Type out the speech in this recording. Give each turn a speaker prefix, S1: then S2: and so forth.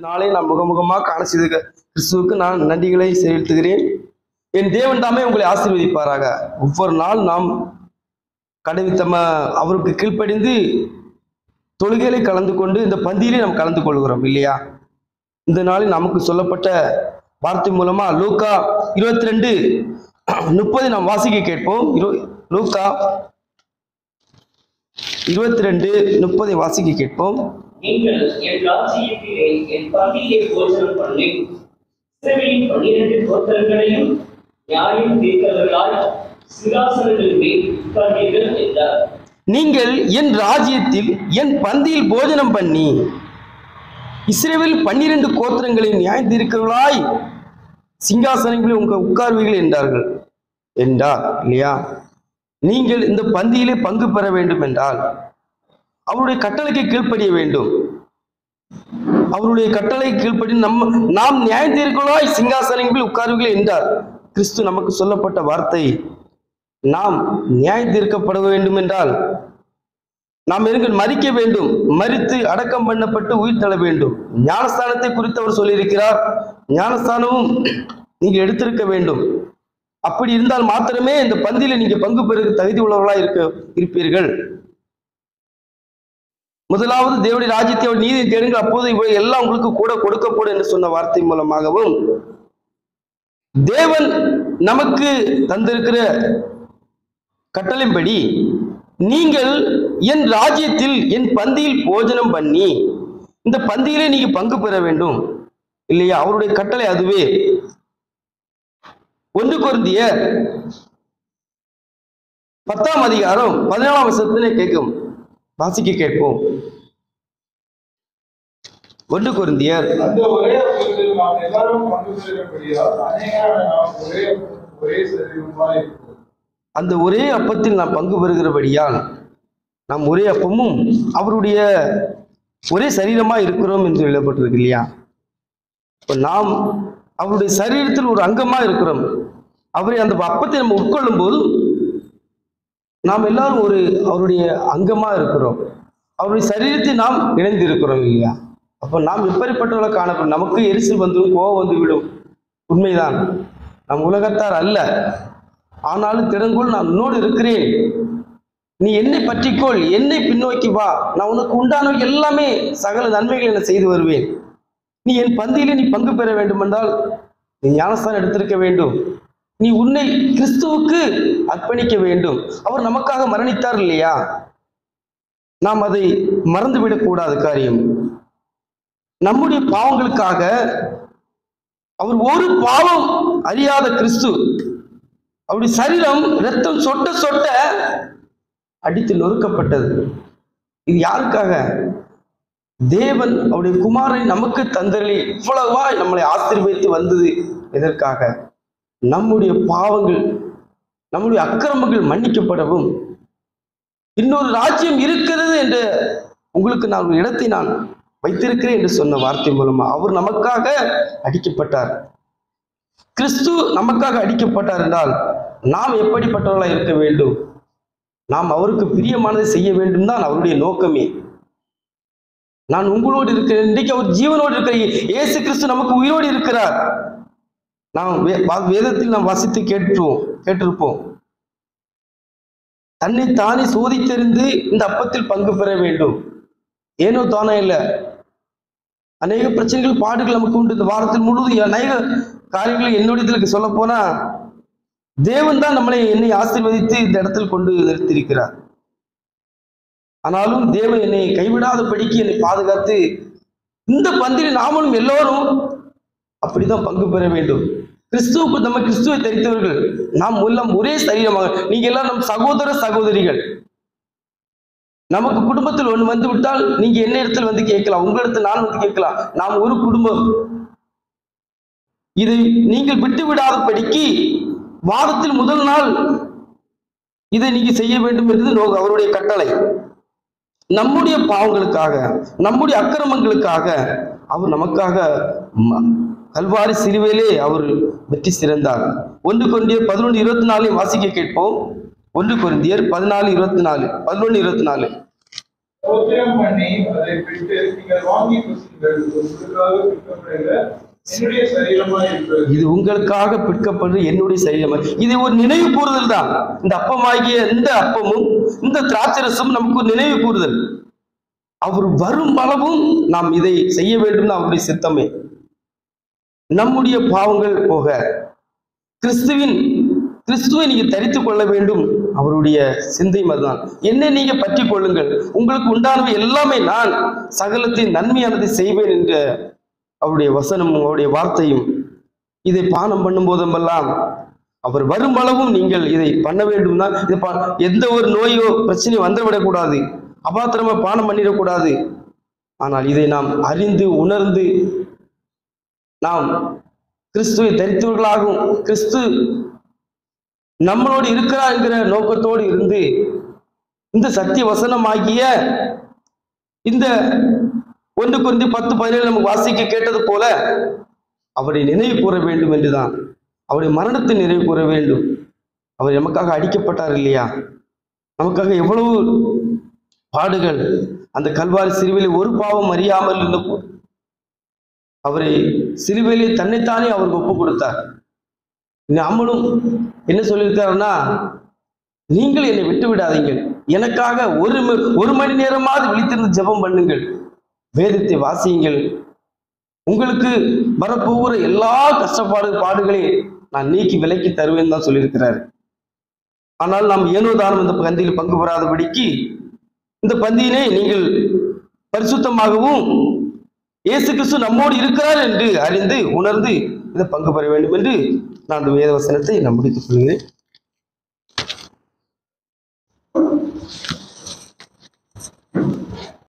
S1: நாளை நான் முகமுகமாக காண செய்த கிறிஸ்துவுக்கு நான் நன்றிகளை செலுத்துகிறேன் என் தேவன் தாமே உங்களை ஆசீர்வதிப்பாராக ஒவ்வொரு நாள் நாம் கடைவித்தம அவருக்கு கீழ்ப்படிந்து தொழுகையிலே கலந்து கொண்டு இந்த பந்தியிலே நாம் கலந்து கொள்கிறோம் இல்லையா இந்த நாளில் நமக்கு சொல்லப்பட்ட வார்த்தை மூலமா லூக்கா இருபத்தி ரெண்டு முப்பது நாம் வாசிக்க கேட்போம் இரு- லூக்கா இருபத்தி ரெண்டு முப்பதை வாசிக்க கேட்போம்
S2: நீங்கள் என் ராஜ்யத்திலே என் பந்தியிலே போஜனம் பண்ணி இஸ்ரவேலின் பன்னிரண்டு கோத்திரங்களையும் நியாயம் தீர்க்கிறவர்களாய் சிங்காசனங்கள் மேல் உட்கார்ந்தீர்கள் என்றார்
S1: நீங்கள் என் ராஜ்யத்தில் என் பந்தியில் போஜனம் பண்ணி இஸ்ரேவில் பன்னிரண்டு கோத்திரங்களின் நியாயத்திருக்கிறவர்களாய் சிங்காசனங்களில் உங்க உட்கார்வீர்கள் என்றார்கள் என்றார் இல்லையா நீங்கள் இந்த பந்தியிலே பங்கு பெற வேண்டும் என்றால் அவருடைய கட்டளைக்கு கீழ்ப்படிய வேண்டும் அவருடைய கட்டளை கீழ்ப்படி நம்ம நாம் நியாயத்தீர்களாய் சிங்காசனங்களில் உட்காருவீர்கள் என்றார் கிறிஸ்து நமக்கு சொல்லப்பட்ட வார்த்தை நாம் நியாயத்தீர்க்கப்பட வேண்டும் என்றால் நாம் எங்கள் மறிக்க வேண்டும் மறித்து அடக்கம் பண்ணப்பட்டு உயிர் தள்ள வேண்டும் ஞானஸ்தானத்தை குறித்து அவர் சொல்லியிருக்கிறார் ஞானஸ்தானமும் நீங்கள் எடுத்திருக்க வேண்டும் அப்படி இருந்தால் மாத்திரமே இந்த பந்தியில நீங்க பங்கு பெற தகுதி உள்ளவர்களா இருக்க இருப்பீர்கள் முதலாவது தேவனுடைய ராஜ்யத்தை அவர் நீதி தேடுங்கள் அப்போது இவை எல்லாம் உங்களுக்கு கூட கொடுக்கப்படும் என்று சொன்ன வார்த்தை மூலமாகவும் தேவன் நமக்கு தந்திருக்கிற கட்டளைப்படி நீங்கள் என் ராஜ்யத்தில் என் பந்தியில் போஜனம் பண்ணி இந்த பந்தியிலே நீங்க பங்கு பெற வேண்டும் இல்லையா அவருடைய கட்டளை அதுவே ஒன்று கொருந்திய பத்தாம் அதிகாரம் பதினாலாம் வருஷத்திலே கேட்கும் வாசிக்க கேட்போம் ஒன்று கொருந்தியர்
S3: அந்த ஒரே அப்பத்தில் நாம் எல்லாரும் பங்கு பெறுகிறபடியால் அநேகரான நாம் ஒரே ஒரே சரீரமாய் இருக்கிறோம்.
S1: அந்த ஒரே அப்பத்தில் நாம் பங்கு பெறுகிறபடியால் நாம் ஒரே அப்பமும் அவருடைய ஒரே சரீரமா இருக்கிறோம் என்று எழுதப்பட்டிருக்கு இல்லையா இப்ப நாம் அவருடைய சரீரத்தில் ஒரு அங்கமா இருக்கிறோம் அவரை அந்த அப்பத்தை நம்ம உட்கொள்ளும் போது நாம் எல்லாரும் ஒரு அவருடைய அங்கமா இருக்கிறோம் அவருடைய சரீரத்தை நாம் இணைந்து இருக்கிறோம் இல்லையா அப்போ நாம் எப்படிப்பட்டவர்களாக காணப்படும் நமக்கு எரிச்சல் வந்துடும் கோபம் வந்துவிடும் உண்மைதான் நம் உலகத்தார் அல்ல ஆனாலும் திறங்கோள் நான் உன்னோடு இருக்கிறேன் நீ என்னை பற்றிக்கொள் என்னை பின்னோக்கி வா நான் உனக்கு உண்டான எல்லாமே சகல நன்மைகளை நான் செய்து வருவேன் நீ என் பந்தியிலே நீ பங்கு பெற வேண்டும் என்றால் நீ ஞானஸ்தானம் எடுத்திருக்க வேண்டும் நீ உன்னை கிறிஸ்துவுக்கு அர்ப்பணிக்க வேண்டும் அவர் நமக்காக மரணித்தார் இல்லையா நாம் அதை மறந்துவிடக் கூடாத காரியம் நம்முடைய பாவங்களுக்காக அவர் ஒரு பாவம் அறியாத கிறிஸ்து அவருடைய சரீரம் ரத்தம் சொட்ட சொட்ட அடித்து நொறுக்கப்பட்டது இது யாருக்காக தேவன் அவருடைய குமாரனை நமக்கு தந்தரலி இவ்வளவாய் நம்மளை ஆசீர்வதித்து வந்தது எதற்காக நம்முடைய பாவங்கள் நம்முடைய அக்கிரமங்கள் மன்னிக்கப்படவும் இன்னொரு ராஜ்யம் இருக்கிறது என்று உங்களுக்கு நான் ஒரு இடத்தை நான் வைத்திருக்கிறேன் என்று சொன்ன வார்த்தை மூலமா அவர் நமக்காக அடிக்கப்பட்டார் கிறிஸ்து நமக்காக அடிக்கப்பட்டார் என்றால் நாம் எப்படிப்பட்டவர்களாக இருக்க வேண்டும் நாம் அவருக்கு பிரியமானதை செய்ய வேண்டும் தான் அவருடைய நோக்கமே நான் உங்களோடு இருக்கிறேன் இன்றைக்கு அவர் ஜீவனோடு இருக்கிற இயேசு கிறிஸ்து நமக்கு உயிரோடு இருக்கிறார் நாம் வே- வா- வேதத்தில் நாம் வசித்து கேட்டுருவோம் கேட்டிருப்போம் தன்னை தானே சோதித்தறிந்து இந்த அப்பத்தில் பங்கு பெற வேண்டும் ஏனோ தானே இல்லை அநேக பிரச்சனைகள் பாடுகள் நமக்கு உண்டு இந்த வாரத்தில் முழுவதும் அநேக காரியங்களை என்னுடைய சொல்ல போனா தேவன் தான் நம்மளை என்னை ஆசீர்வதித்து இந்த இடத்தில் கொண்டு நிறுத்தியிருக்கிறார் ஆனாலும் தேவன் என்னை கைவிடாதபடிக்கு என்னை பாதுகாத்து இந்த பந்தில் நாமளும் எல்லோரும் அப்படிதான் பங்கு பெற வேண்டும் கிறிஸ்துவுக்கு நம்ம கிறிஸ்துவை தரித்தவர்கள் நாம் எல்லாம் ஒரே சரீரமாக நீங்க எல்லாம் நம் சகோதர சகோதரிகள் நமக்கு குடும்பத்தில் ஒன்று வந்து விட்டால் நீங்க என்ன இடத்துல வந்து கேட்கலாம் உங்களிடத்தில் நான் வந்து கேட்கலாம் நாம் ஒரு குடும்பம் இதை நீங்கள் விட்டு விடாதபடிக்கு வாரத்தில் முதல் நாள் இதை நீங்க செய்ய வேண்டும் என்பது நோ- அவருடைய கட்டளை நம்முடைய பாவங்களுக்காக நம்முடைய அக்கிரமங்களுக்காக அவர் நமக்காக ம- கல்வாரி சிலுவையிலே அவர் வெற்றி சிறந்தார் ஒன்று கொண்டியர் பதினொன்று இருபத்தி நாலையும் வாசிக்க கேட்போம் ஒன்று கொரிந்தியர் பதினாலு இருபத்தி நாலு பதினொன்று இருபத்தி நாலு
S3: ஸ்தோத்திரம் பண்ணி அதை விட்டு நீங்கள் வாங்கி புசிங்கள் உங்களுக்காக விற்கப்படுகிற என்னுடைய சரீரமா இருக்கிறது
S1: இது உங்களுக்காக பிற்கப்படுற என்னுடைய சரீரம் இது ஒரு நினைவு கூறுதல் தான் இந்த அப்பமாகிய இந்த அப்பமும் இந்த திராட்சரசும் நமக்கு ஒரு நினைவு கூறுதல் அவர் வரும் அளவும் நாம் இதை செய்ய வேண்டும் அவருடைய சித்தமே நம்முடைய பாவங்கள் போக கிறிஸ்துவின் கிறிஸ்துவை நீங்க தரித்துக் கொள்ள வேண்டும் அவருடைய சிந்தை அதுதான் என்னை நீங்க பற்றி கொள்ளுங்கள் உங்களுக்கு உண்டானவை எல்லாமே நான் சகலத்தின் நன்மையானதை செய்வேன் என்ற அவருடைய வசனமும் அவருடைய வார்த்தையும் இதை பானம் பண்ணும் போதெல்லாம் அவர் வரும் அளவும் நீங்கள் இதை பண்ண வேண்டும் தான் இதை பா- எந்த ஒரு நோயோ பிரச்சனையோ வந்துவிடக்கூடாது அபாத்திரமா பானம் பண்ணிடக்கூடாது ஆனால் இதை நாம் அறிந்து உணர்ந்து நாம் கிறிஸ்துவை தரித்தவர்களாகவும் கிறிஸ்து நம்மளோடு இருக்கிறார் என்கிற நோக்கத்தோடு இருந்து இந்த சத்திய வசனமாகிய இந்த ஒன்று குறைந்து பத்து பதினேழு நமக்கு வாசிக்க கேட்டது போல அவரை நினைவு கூற வேண்டும் என்றுதான் அவருடைய மரணத்தை நினைவு கூற வேண்டும் அவர் நமக்காக அடிக்கப்பட்டார் இல்லையா நமக்காக எவ்வளவு பாடுகள் அந்த கல்வாரி சிறுவிலே ஒரு பாவம் அறியாமல் இருந்த போ- அவரை சிறுவையிலே தன்னைத்தானே அவருக்கு ஒப்பு கொடுத்தார் நாமளும் என்ன சொல்லியிருக்காருன்னா நீங்கள் என்னை விட்டு விடாதீங்கள் எனக்காக ஒரு ம- ஒரு மணி நேரமாவது விழித்திருந்து ஜெபம் பண்ணுங்கள் வேதத்தை வாசியுங்கள் உங்களுக்கு வரப்போகிற எல்லா கஷ்டப்பாடு பாடுகளையும் நான் நீக்கி விலக்கி தருவேன் தான் சொல்லியிருக்கிறாரு ஆனால் நாம் ஏனோ தானம் இந்த பந்தியில் பங்கு பெறாதபடிக்கு இந்த பந்தியினை நீங்கள் பரிசுத்தமாகவும் இயேசு கிறிஸ்து நம்மோடு இருக்கிறார் என்று அறிந்து உணர்ந்து இதை பங்கு பெற வேண்டும் என்று நான் அந்த வேத வசனத்தை நான் முடித்துக் கொள்கிறேன்